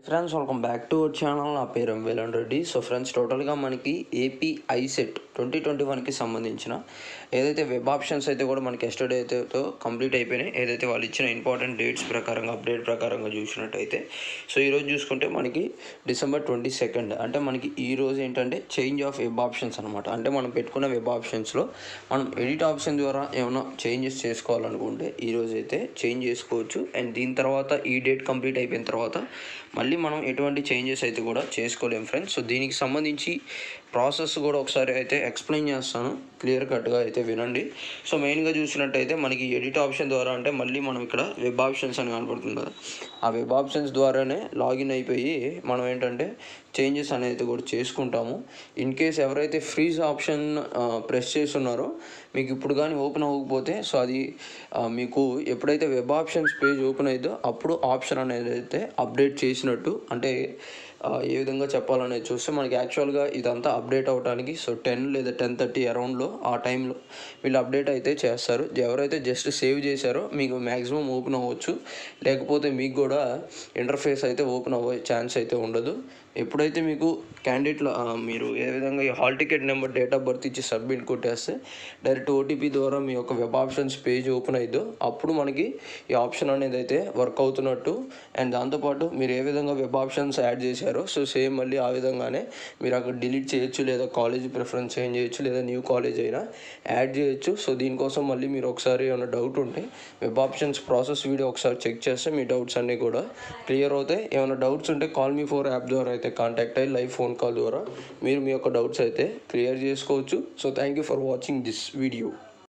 friends welcome back to our channel నా పేరు వేలన్ Reddy so friends టోటల్గా మనకి ఏపీ ఐసెట్ ట్వంటీ ట్వంటీ వన్కి సంబంధించిన ఏదైతే వెబ్ ఆప్షన్స్ అయితే కూడా మనకి ఎస్టర్డే అయితే కంప్లీట్ అయిపోయినాయి ఏదైతే వాళ్ళు ఇచ్చిన ఇంపార్టెంట్ డేట్స్ ప్రకారంగా అప్డేట్ ప్రకారంగా చూసినట్టయితే సో ఈరోజు చూసుకుంటే మనకి డిసెంబర్ ట్వంటీ సెకండ్ అంటే మనకి ఈ రోజు ఏంటంటే చేంజ్ ఆఫ్ వెబ్ ఆప్షన్స్ అనమాట అంటే మనం పెట్టుకున్న వెబ్ ఆప్షన్స్లో మనం ఎడిట్ ఆప్షన్ ద్వారా ఏమైనా చేంజెస్ చేసుకోవాలనుకుంటే ఈ రోజు అయితే చేంజ్ చేసుకోవచ్చు అండ్ దీని తర్వాత ఈ డేట్ కంప్లీట్ అయిపోయిన తర్వాత మళ్ళీ మనం ఎటువంటి చేంజెస్ అయితే కూడా చేసుకోలేం ఫ్రెండ్స్ సో దీనికి సంబంధించి ప్రాసెస్ కూడా ఒకసారి అయితే ఎక్స్ప్లెయిన్ చేస్తాను క్లియర్ కట్గా అయితే వినండి సో మెయిన్గా చూసినట్టయితే మనకి ఎడిట్ ఆప్షన్ ద్వారా అంటే మళ్ళీ మనం ఇక్కడ వెబ్ ఆప్షన్స్ అని కనపడుతుంది కదా ఆ వెబ్ ఆప్షన్స్ ద్వారానే లాగిన్ అయిపోయి మనం ఏంటంటే చేంజెస్ అనేది కూడా చేసుకుంటాము ఇన్ కేస్ ఎవరైతే ఫ్రీజ్ ఆప్షన్ ప్రెస్ చేస్తున్నారో మీకు ఇప్పుడు కానీ ఓపెన్ అవ్వకపోతే సో అది ఆ, మీకు ఎప్పుడైతే వెబ్ ఆప్షన్స్ పేజ్ ఓపెన్ అయిందో అప్పుడు ఆప్షన్ అనేది అయితే అప్డేట్ చేసినట్టు అంటే ఆ, ఏ విధంగా చెప్పాలనేది చూస్తే మనకి యాక్చువల్గా ఇదంతా అప్డేట్ అవ్వడానికి సో టెన్ లేదా టెన్ థర్టీ అరౌండ్లో ఆ టైంలో వీళ్ళు అప్డేట్ అయితే చేస్తారు ఎవరైతే జస్ట్ సేవ్ చేశారో మీకు మ్యాక్సిమం ఓపెన్ అవ్వచ్చు లేకపోతే మీకు కూడా ఇంటర్ఫేస్ అయితే ఓపెన్ అవ్వే ఛాన్స్ అయితే ఉండదు ఎప్పుడైతే మీకు క్యాండిడేట్లో మీరు ఏ విధంగా ఈ hall ticket number date of birth ఇచ్చి సబ్మిట్ కొట్టేస్తే డైరెక్ట్ ఓటీపీ ద్వారా మీ యొక్క వెబ్ ఆప్షన్స్ పేజ్ ఓపెన్ అయిద్దో అప్పుడు మనకి ఈ ఆప్షన్ అనేది అయితే వర్క్ అవుతున్నట్టు అండ్ దాంతోపాటు మీరు ఏ విధంగా వెబ్ ఆప్షన్స్ యాడ్ చేశారో సో సేమ్ మళ్ళీ ఆ విధంగానే మీరు అక్కడ డిలీట్ చేయొచ్చు లేదా కాలేజ్ ప్రిఫరెన్స్ చేంజ్ చేయొచ్చు లేదా న్యూ కాలేజ్ అయినా యాడ్ చేయొచ్చు సో దీనికోసం మళ్ళీ మీరు ఒకసారి ఏమైనా డౌట్ ఉంటే వెబ్ ఆప్షన్స్ ప్రాసెస్ వీడియో ఒకసారి చెక్ చేస్తే మీ డౌట్స్ అన్నీ కూడా క్లియర్ అవుతాయి ఏమైనా డౌట్స్ ఉంటే కాల్ మీ ఫోర్ యాప్ ద్వారా అయితే కాంటాక్ట్ అయ్యి లైవ్ ఫోన్ కాల్ ద్వారా మీరు మీ యొక్క డౌట్స్ అయితే క్లియర్ చేసుకోవచ్చు so thank you for watching this video